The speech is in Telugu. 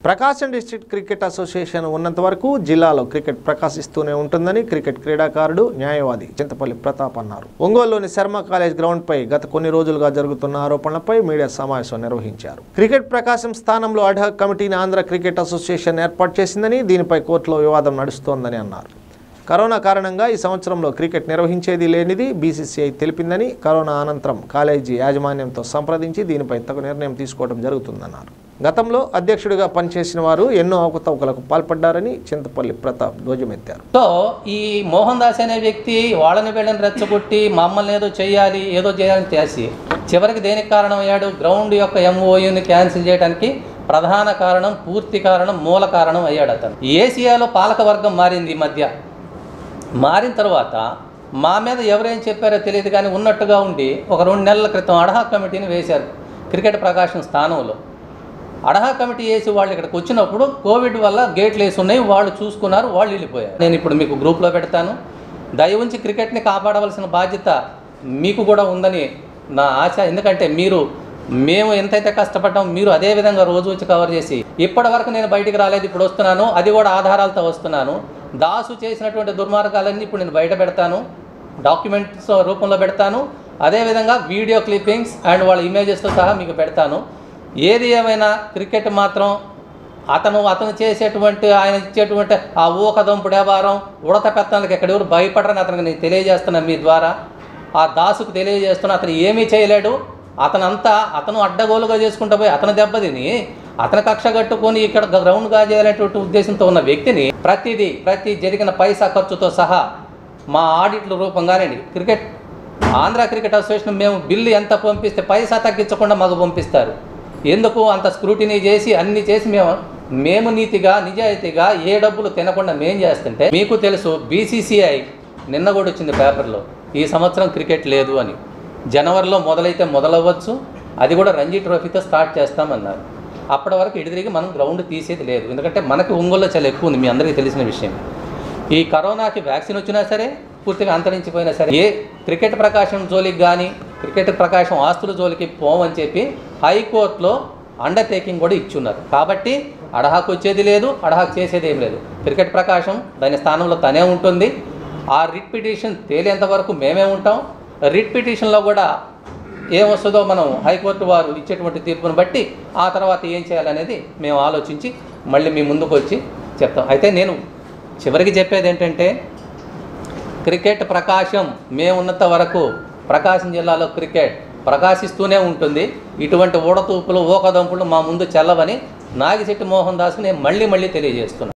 ప్రకాశం డిస్ట్రిక్ట్ క్రికెట్ అసోసియేషన్ ఉన్నంత వరకు జిల్లాలో క్రికెట్ ప్రకాశిస్తూనే ఉంటుందని క్రికెట్ క్రీడాకారుడు న్యాయవాది చింతపల్లి ప్రతాప్ అన్నారు ఒంగోలులోని శర్మ కాలేజ్ గ్రౌండ్ పై గత కొన్ని రోజులుగా జరుగుతున్న ఆరోపణలపై మీడియా సమావేశం నిర్వహించారు క్రికెట్ ప్రకాశం స్థానంలో అడ్హాక్ కమిటీని ఆంధ్ర క్రికెట్ అసోసియేషన్ ఏర్పాటు చేసిందని దీనిపై కోర్టులో వివాదం నడుస్తోందని అన్నారు కరోనా కారణంగా ఈ సంవత్సరంలో క్రికెట్ నిర్వహించేది లేనిది బీసీసీఐ తెలిపిందని కరోనా అనంతరం కాలేజీ యాజమాన్యంతో సంప్రదించి దీనిపై తగు నిర్ణయం తీసుకోవడం జరుగుతుందన్నారు గతంలో అధ్యక్షుడిగా పనిచేసిన వారు ఎన్నో అవకతవకలకు పాల్పడ్డారని చింతపల్లి ప్రతాప్ ధ్వజమెత్తారు సో ఈ మోహన్ దాస్ అనే వ్యక్తి వాళ్ళని వీళ్ళని రెచ్చగొట్టి మమ్మల్ని ఏదో చేయాలి ఏదో చేయాలని చేసి చివరికి దేనికి కారణం అయ్యాడు గ్రౌండ్ యొక్క ఎంఓయూని క్యాన్సిల్ చేయడానికి ప్రధాన కారణం పూర్తి కారణం మూల కారణం అయ్యాడు అతను ఏసియాలో పాలక వర్గం మారింది ఈ మధ్య మారిన తర్వాత మా మీద ఎవరేం చెప్పారో తెలియదు కానీ ఉన్నట్టుగా ఉండి ఒక రెండు నెలల క్రితం అడహా కమిటీని వేశారు క్రికెట్ ప్రకాశం స్థానంలో అడహా కమిటీ వేసి వాళ్ళు ఇక్కడికి వచ్చినప్పుడు కోవిడ్ వల్ల గేట్లు వేసి ఉన్నాయి వాళ్ళు చూసుకున్నారు వాళ్ళు వెళ్ళిపోయారు నేను ఇప్పుడు మీకు గ్రూప్లో పెడతాను దయ ఉంచి క్రికెట్ని కాపాడవలసిన బాధ్యత మీకు కూడా ఉందని నా ఆశ ఎందుకంటే మీరు మేము ఎంతైతే కష్టపడ్డాం మీరు అదే విధంగా రోజు వచ్చి కవర్ చేసి ఇప్పటి వరకు నేను బయటికి రాలేదు ఇప్పుడు వస్తున్నాను అది కూడా ఆధారాలతో వస్తున్నాను దాసు చేసినటువంటి దుర్మార్గాలన్నీ ఇప్పుడు నేను బయట పెడతాను డాక్యుమెంట్స్ రూపంలో పెడతాను అదేవిధంగా వీడియో క్లిప్పింగ్స్ అండ్ వాళ్ళ ఇమేజెస్తో సహా మీకు పెడతాను ఏది ఏమైనా క్రికెట్ మాత్రం అతను అతను చేసేటువంటి ఆయన ఇచ్చేటువంటి ఆ ఊకదంపుడు వ్యవహారం ఉడత పెత్తనాలకు ఎక్కడ ఎవరు భయపడరని అతనికి నేను తెలియజేస్తున్నాను మీ ద్వారా ఆ దాసుకు తెలియజేస్తున్నా అతను ఏమీ చేయలేడు అతనంతా అతను అడ్డగోలుగా చేసుకుంటూ పోయి అతను దెబ్బతిని అతను కక్ష కట్టుకొని ఇక్కడ గ్రౌండ్గా చేయాలనేటువంటి ఉద్దేశంతో ఉన్న వ్యక్తిని ప్రతిదీ ప్రతి జరిగిన పైసా ఖర్చుతో సహా మా ఆడిట్ల రూపంగానండి క్రికెట్ ఆంధ్ర క్రికెట్ అసోసియేషన్ మేము బిల్లు ఎంత పంపిస్తే పైసా తగ్గించకుండా మాకు పంపిస్తారు ఎందుకు అంత స్క్రూటినీ చేసి అన్ని చేసి మేము మేము నీతిగా నిజాయితీగా ఏ డబ్బులు తినకుండా మేం చేస్తుంటే మీకు తెలుసు బీసీసీఐ నిన్న కూడా వచ్చింది పేపర్లో ఈ సంవత్సరం క్రికెట్ లేదు అని జనవరిలో మొదలైతే మొదలవ్వచ్చు అది కూడా రంజీ ట్రోఫీతో స్టార్ట్ చేస్తామన్నారు అప్పటి వరకు ఇటు తిరిగి మనం గ్రౌండ్ తీసేది లేదు ఎందుకంటే మనకి ఒంగోలులో చాలా ఎక్కువ ఉంది మీ అందరికీ తెలిసిన విషయం ఈ కరోనాకి వ్యాక్సిన్ వచ్చినా సరే పూర్తిగా అంతరించిపోయినా సరే ఏ క్రికెట్ ప్రకాశం జోలికి కానీ క్రికెట్ ప్రకాశం ఆస్తుల జోలికి పోమని చెప్పి హైకోర్టులో అండర్టేకింగ్ కూడా ఇచ్చున్నారు కాబట్టి అడహాకు వచ్చేది లేదు అడహాకు చేసేది ఏం లేదు క్రికెట్ ప్రకాశం దాని స్థానంలో తనే ఉంటుంది ఆ రిట్ పిటిషన్ తేలేంత వరకు మేమే ఉంటాం రిట్ పిటిషన్లో కూడా ఏం వస్తుందో మనం హైకోర్టు వారు ఇచ్చేటువంటి తీర్పును బట్టి ఆ తర్వాత ఏం చేయాలనేది మేము ఆలోచించి మళ్ళీ మీ ముందుకు వచ్చి చెప్తాం అయితే నేను చివరికి చెప్పేది ఏంటంటే క్రికెట్ ప్రకాశం మేమున్నంత వరకు ప్రకాశం జిల్లాలో క్రికెట్ ప్రకాశిస్తూనే ఉంటుంది ఇటువంటి ఊడతూపులు ఊకదంపులు మా ముందు చెల్లవని నాగిశెట్టి మోహన్ దాస్ నేను మళ్ళీ మళ్ళీ తెలియజేస్తున్నాను